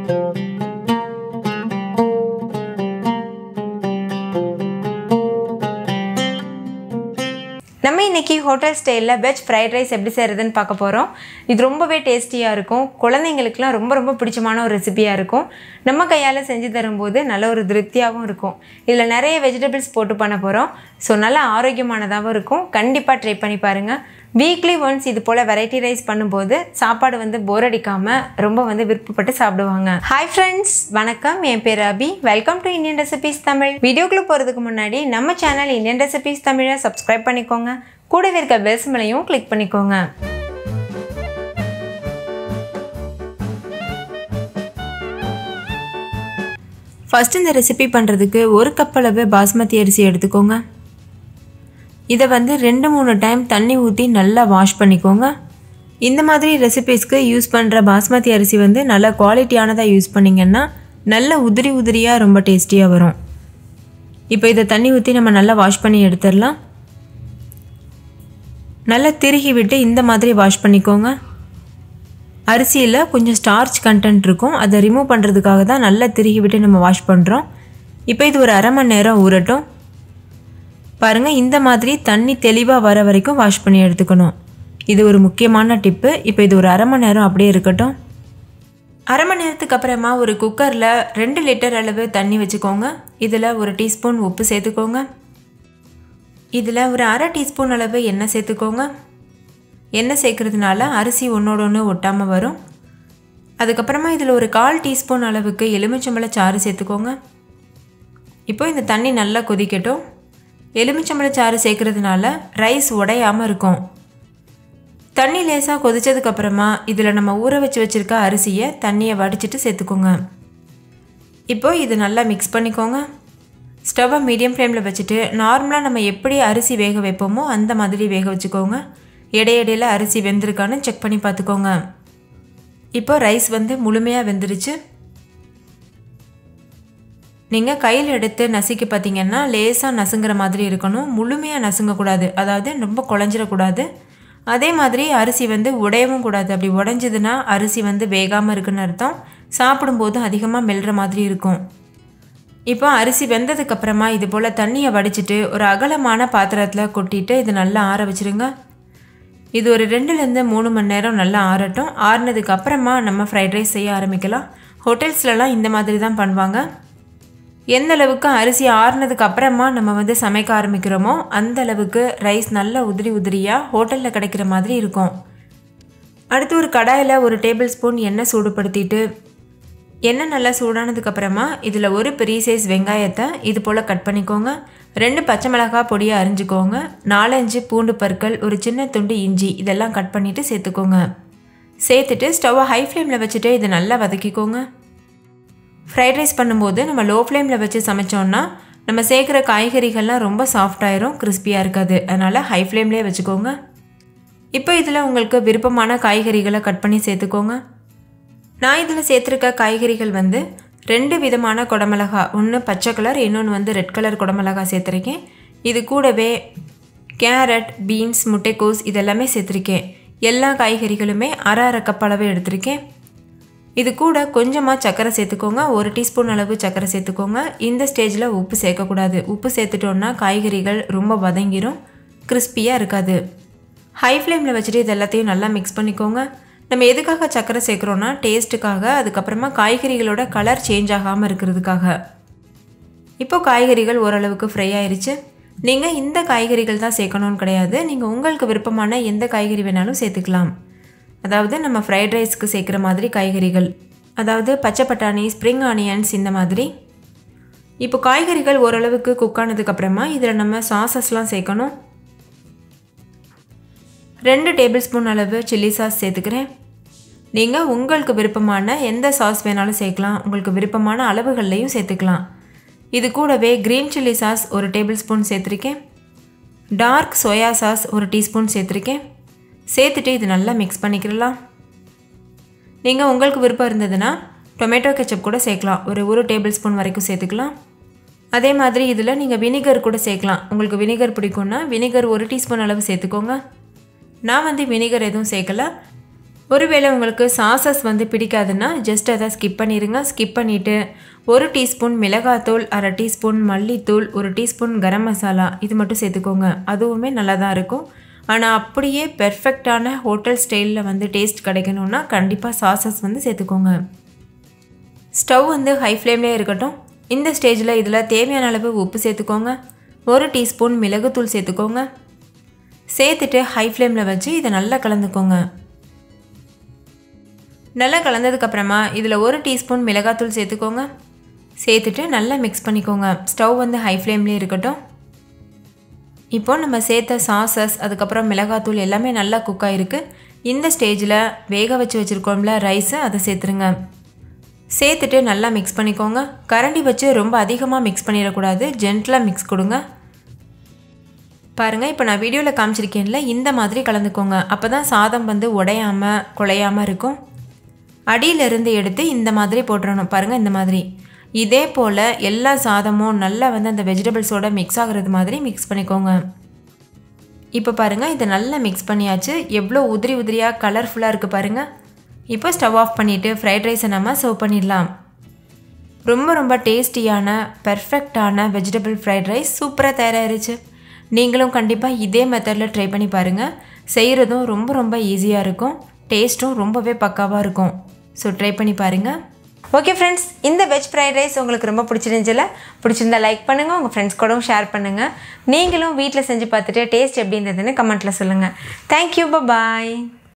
நம்ம இன்னைக்கு ஹோட்டல் ஸ்டைலில் வெஜ் ஃப்ரைட் ரைஸ் எப்படி செய்கிறதுன்னு பார்க்க போகிறோம் இது ரொம்பவே டேஸ்டியாக இருக்கும் குழந்தைங்களுக்குலாம் ரொம்ப ரொம்ப பிடிச்சமான ஒரு ரெசிபியாக இருக்கும் நம்ம கையால் செஞ்சு தரும்போது நல்ல ஒரு திருப்தியாகவும் இருக்கும் இதில் நிறைய வெஜிடபிள்ஸ் போட்டு பண்ண போகிறோம் ஸோ நல்லா ஆரோக்கியமானதாகவும் இருக்கும் கண்டிப்பாக ட்ரை பண்ணி பாருங்கள் வீக்லி ஒன்ஸ் இது போல் வெரைட்டி ரைஸ் பண்ணும்போது சாப்பாடு வந்து போர் அடிக்காமல் ரொம்ப வந்து விருப்பப்பட்டு சாப்பிடுவாங்க ஹாய் ஃப்ரெண்ட்ஸ் வணக்கம் என் பேர் Abhi welcome to Indian recipes Tamil வீடியோக்குள்ளே போகிறதுக்கு முன்னாடி நம்ம சேனல் இந்தியன் ரெசிபீஸ் தமிழை சப்ஸ்கிரைப் பண்ணிக்கோங்க கூடவே இருக்க பெல் சிம்மலையும் கிளிக் பண்ணிக்கோங்க ஃபஸ்ட் இந்த ரெசிபி பண்ணுறதுக்கு ஒரு கப் அளவு பாஸ்மதி அரிசி எடுத்துக்கோங்க இதை வந்து ரெண்டு மூணு டைம் தண்ணி ஊற்றி நல்லா வாஷ் பண்ணிக்கோங்க இந்த மாதிரி ரெசிபீஸ்க்கு யூஸ் பண்ணுற பாஸ்மதி அரிசி வந்து நல்ல குவாலிட்டியானதாக யூஸ் பண்ணிங்கன்னா நல்ல உதிரி உதிரியாக ரொம்ப டேஸ்டியாக வரும் இப்போ இதை தண்ணி ஊற்றி நம்ம நல்லா வாஷ் பண்ணி எடுத்துடலாம் நல்லா திருகி விட்டு இந்த மாதிரி வாஷ் பண்ணிக்கோங்க அரிசியில் கொஞ்சம் ஸ்டார்ச் கண்டென்ட் இருக்கும் அதை ரிமூவ் பண்ணுறதுக்காக தான் நல்லா திருகி விட்டு நம்ம வாஷ் பண்ணுறோம் இப்போ இது ஒரு அரை மணி நேரம் ஊறட்டும் பாருங்கள் இந்த மாதிரி தண்ணி தெளிவாக வர வரைக்கும் வாஷ் பண்ணி எடுத்துக்கணும் இது ஒரு முக்கியமான டிப்பு இப்போ இது ஒரு அரை மணி நேரம் அப்படியே இருக்கட்டும் அரை மணி நேரத்துக்கு அப்புறமா ஒரு குக்கரில் ரெண்டு லிட்டர் அளவு தண்ணி வச்சுக்கோங்க இதில் ஒரு டீஸ்பூன் உப்பு சேர்த்துக்கோங்க இதில் ஒரு அரை டீஸ்பூன் அளவு எண்ணெய் சேர்த்துக்கோங்க எண்ணெய் சேர்க்கறதுனால அரிசி ஒன்றோட ஒன்று ஒட்டாமல் வரும் அதுக்கப்புறமா இதில் ஒரு கால் டீஸ்பூன் அளவுக்கு எலுமிச்சம்பழ சாறு சேர்த்துக்கோங்க இப்போ இந்த தண்ணி நல்லா கொதிக்கட்டும் எலுமிச்சம்பழ சாறு சேர்க்கறதுனால ரைஸ் உடையாமல் இருக்கும் தண்ணி லேசாக கொதிச்சதுக்கப்புறமா இதில் நம்ம ஊற வச்சு வச்சுருக்க அரிசியை தண்ணியை வடிச்சிட்டு சேர்த்துக்கோங்க இப்போ இது நல்லா மிக்ஸ் பண்ணிக்கோங்க ஸ்டவ்வை மீடியம் ஃப்ளேமில் வச்சுட்டு நார்மலாக நம்ம எப்படி அரிசி வேக வைப்போமோ அந்த மாதிரி வேக வச்சுக்கோங்க இடையிடையில் அரிசி வெந்திருக்கான்னு செக் பண்ணி பார்த்துக்கோங்க இப்போ ரைஸ் வந்து முழுமையாக வெந்துருச்சு நீங்கள் கையில் எடுத்து நசுக்கி பார்த்தீங்கன்னா லேசாக நசுங்கிற மாதிரி இருக்கணும் முழுமையாக நசுங்கக்கூடாது அதாவது ரொம்ப குழஞ்சிடக்கூடாது அதே மாதிரி அரிசி வந்து உடையவும் கூடாது அப்படி உடஞ்சதுன்னா அரிசி வந்து வேகாமல் இருக்குன்னு அர்த்தம் சாப்பிடும்போது அதிகமாக மெல்ற மாதிரி இருக்கும் இப்போ அரிசி வெந்ததுக்கப்புறமா இது போல் தண்ணியை வடிச்சிட்டு ஒரு அகலமான பாத்திரத்தில் கொட்டிட்டு இது நல்லா ஆற வச்சுருங்க இது ஒரு ரெண்டுலேருந்து மூணு மணி நேரம் நல்லா ஆறட்டும் ஆறுனதுக்கு அப்புறமா நம்ம ஃப்ரைட் ரைஸ் செய்ய ஆரம்பிக்கலாம் ஹோட்டல்ஸ்லலாம் இந்த மாதிரி தான் பண்ணுவாங்க எந்த அளவுக்கு அரிசி ஆறுனதுக்கு அப்புறமா நம்ம வந்து சமைக்க ஆரம்பிக்கிறோமோ அந்த அளவுக்கு ரைஸ் நல்ல உதிரி உதிரியாக ஹோட்டலில் கிடைக்கிற மாதிரி இருக்கும் அடுத்து ஒரு கடாயில் ஒரு டேபிள் ஸ்பூன் எண்ணெய் சூடுபடுத்திட்டு எண்ணெய் நல்லா சூடானதுக்கப்புறமா இதில் ஒரு பெரிய சைஸ் வெங்காயத்தை இது போல் கட் பண்ணிக்கோங்க ரெண்டு பச்சை மிளகாய் பொடியை அரிஞ்சுக்கோங்க நாலஞ்சு பூண்டு பற்கள் ஒரு சின்ன துண்டு இஞ்சி இதெல்லாம் கட் பண்ணிவிட்டு சேர்த்துக்கோங்க சேர்த்துட்டு ஸ்டவ்வை ஹை ஃப்ளேமில் வச்சுட்டு இதை நல்லா வதக்கிக்கோங்க ஃப்ரைட் ரைஸ் பண்ணும்போது நம்ம லோ ஃப்ளேமில் வச்சு சமைச்சோன்னா நம்ம சேர்க்குற காய்கறிகள்லாம் ரொம்ப சாஃப்டாயிரும் கிறிஸ்பியாக இருக்காது அதனால் ஹை ஃப்ளேம்லேயே வச்சுக்கோங்க இப்போ இதில் உங்களுக்கு விருப்பமான காய்கறிகளை கட் பண்ணி சேர்த்துக்கோங்க நான் இதில் சேர்த்துருக்க காய்கறிகள் வந்து ரெண்டு விதமான குடமிளகா ஒன்று பச்சை கலர் இன்னொன்று வந்து ரெட் கலர் குடமிளகா சேர்த்துருக்கேன் இது கூடவே கேரட் பீன்ஸ் முட்டைக்கோஸ் இதெல்லாமே சேர்த்துருக்கேன் எல்லா காய்கறிகளுமே அரை அரை கப் அளவு எடுத்திருக்கேன் இது கூட கொஞ்சமாக சர்க்கரை சேர்த்துக்கோங்க ஒரு டீஸ்பூன் அளவு சர்க்கரை சேர்த்துக்கோங்க இந்த ஸ்டேஜில் உப்பு சேர்க்கக்கூடாது உப்பு சேர்த்துட்டோன்னா காய்கறிகள் ரொம்ப வதங்கிரும் கிறிஸ்பியாக இருக்காது ஹை ஃப்ளேமில் வச்சுட்டு இது எல்லாத்தையும் நல்லா மிக்ஸ் பண்ணிக்கோங்க நம்ம எதுக்காக சர்க்கரை சேர்க்குறோன்னா டேஸ்ட்டுக்காக அதுக்கப்புறமா காய்கறிகளோட கலர் சேஞ்ச் ஆகாமல் இருக்கிறதுக்காக இப்போ காய்கறிகள் ஓரளவுக்கு ஃப்ரை ஆயிருச்சு நீங்கள் இந்த காய்கறிகள் தான் சேர்க்கணும்னு கிடையாது நீங்கள் உங்களுக்கு விருப்பமான எந்த காய்கறி வேணாலும் சேர்த்துக்கலாம் அதாவது நம்ம ஃப்ரைட் ரைஸ்க்கு சேர்க்குற மாதிரி காய்கறிகள் அதாவது பச்சை பட்டாணி ஸ்ப்ரிங் ஆனியன்ஸ் இந்த மாதிரி இப்போ காய்கறிகள் ஓரளவுக்கு குக் ஆனதுக்கப்புறமா இதில் நம்ம சாசஸ்லாம் சேர்க்கணும் ரெண்டு டேபிள் ஸ்பூன் அளவு சில்லி சாஸ் சேர்த்துக்கிறேன் நீங்கள் உங்களுக்கு விருப்பமான எந்த சாஸ் வேணாலும் சேர்க்கலாம் உங்களுக்கு விருப்பமான அளவுகள்லையும் சேர்த்துக்கலாம் இது கூடவே க்ரீன் சில்லி சாஸ் ஒரு டேபிள் ஸ்பூன் சேர்த்துருக்கேன் டார்க் சோயா சாஸ் ஒரு டீஸ்பூன் சேர்த்துருக்கேன் சேர்த்துட்டு இது நல்லா மிக்ஸ் பண்ணிக்கிடலாம் நீங்கள் உங்களுக்கு விருப்பம் இருந்ததுன்னா டொமேட்டோ கெச்சப் கூட சேர்க்கலாம் ஒரு ஒரு டேபிள் ஸ்பூன் வரைக்கும் சேர்த்துக்கலாம் அதே மாதிரி இதில் நீங்கள் வினிகர் கூட சேர்க்கலாம் உங்களுக்கு வினிகர் பிடிக்கும்னா வினிகர் ஒரு டீஸ்பூன் அளவு சேர்த்துக்கோங்க நான் வந்து வினிகர் எதுவும் சேர்க்கல ஒருவேளை உங்களுக்கு சாசஸ் வந்து பிடிக்காதுன்னா ஜஸ்ட் அதை ஸ்கிப் பண்ணிடுங்க ஸ்கிப் பண்ணிவிட்டு ஒரு டீஸ்பூன் மிளகாத்தூள் அரை டீஸ்பூன் மல்லித்தூள் ஒரு டீஸ்பூன் கரம் மசாலா இது மட்டும் சேர்த்துக்கோங்க அதுவுமே நல்லா தான் இருக்கும் ஆனால் அப்படியே பெர்ஃபெக்டான ஹோட்டல் ஸ்டைலில் வந்து டேஸ்ட் கிடைக்கணுன்னா கண்டிப்பாக சாசஸ் வந்து சேர்த்துக்கோங்க ஸ்டவ் வந்து ஹை ஃப்ளேம்லேயே இருக்கட்டும் இந்த ஸ்டேஜில் இதில் தேவையான அளவு உப்பு சேர்த்துக்கோங்க ஒரு டீஸ்பூன் மிளகுத்தூள் சேர்த்துக்கோங்க சேர்த்துட்டு ஹை ஃப்ளேமில் வச்சு இதை நல்லா கலந்துக்கோங்க நல்லா கலந்ததுக்கப்புறமா இதில் ஒரு டீஸ்பூன் மிளகாத்தூள் சேர்த்துக்கோங்க சேர்த்துட்டு நல்லா மிக்ஸ் பண்ணிக்கோங்க ஸ்டவ் வந்து ஹை ஃப்ளேம்லேயே இருக்கட்டும் இப்போ நம்ம சேர்த்த சாசஸ் அதுக்கப்புறம் மிளகாத்தூள் எல்லாமே நல்லா குக் ஆகிருக்கு இந்த ஸ்டேஜில் வேக வச்சு வச்சுருக்கோம்ல ரைஸை அதை சேர்த்துருங்க சேர்த்துட்டு நல்லா மிக்ஸ் பண்ணிக்கோங்க கரண்டி வச்சு ரொம்ப அதிகமாக மிக்ஸ் பண்ணிடக்கூடாது ஜென்டலாக மிக்ஸ் கொடுங்க பாருங்கள் இப்போ நான் வீடியோவில் காமிச்சிருக்கேன்ல இந்த மாதிரி கலந்துக்கோங்க அப்போ தான் சாதம் வந்து உடையாமல் குலையாமல் இருக்கும் அடியிலிருந்து எடுத்து இந்த மாதிரி போட்டுறணும் பாருங்கள் இந்த மாதிரி இதே போல் எல்லா சாதமும் நல்லா வந்து அந்த வெஜிடபிள்ஸோட மிக்ஸ் ஆகுறது மாதிரி மிக்ஸ் பண்ணிக்கோங்க இப்போ பாருங்கள் இதை நல்லா மிக்ஸ் பண்ணியாச்சு எவ்வளோ உதிரி உதிரியாக கலர்ஃபுல்லாக இருக்குது பாருங்கள் இப்போ ஸ்டவ் ஆஃப் பண்ணிவிட்டு ஃப்ரைட் ரைஸை நம்ம சர்வ் பண்ணிடலாம் ரொம்ப ரொம்ப டேஸ்டியான பெர்ஃபெக்டான வெஜிடபிள் ஃப்ரைட் ரைஸ் சூப்பராக தயாராகிருச்சு நீங்களும் கண்டிப்பாக இதே மெத்தடில் ட்ரை பண்ணி பாருங்கள் செய்கிறதும் ரொம்ப ரொம்ப ஈஸியாக இருக்கும் டேஸ்ட்டும் ரொம்பவே பக்காவாக இருக்கும் ஸோ ட்ரை பண்ணி பாருங்கள் ஓகே ஃப்ரெண்ட்ஸ் இந்த வெஜ் ஃப்ரைட் ரைஸ் உங்களுக்கு ரொம்ப பிடிச்சிருந்துச்சுல பிடிச்சிருந்தா லைக் பண்ணுங்கள் உங்கள் ஃப்ரெண்ட்ஸ் கூடவும் ஷேர் பண்ணுங்கள் நீங்களும் வீட்டில் செஞ்சு பார்த்துட்டு டேஸ்ட் எப்படி இருந்ததுன்னு கமெண்ட்டில் சொல்லுங்கள் தேங்க்யூ பாய்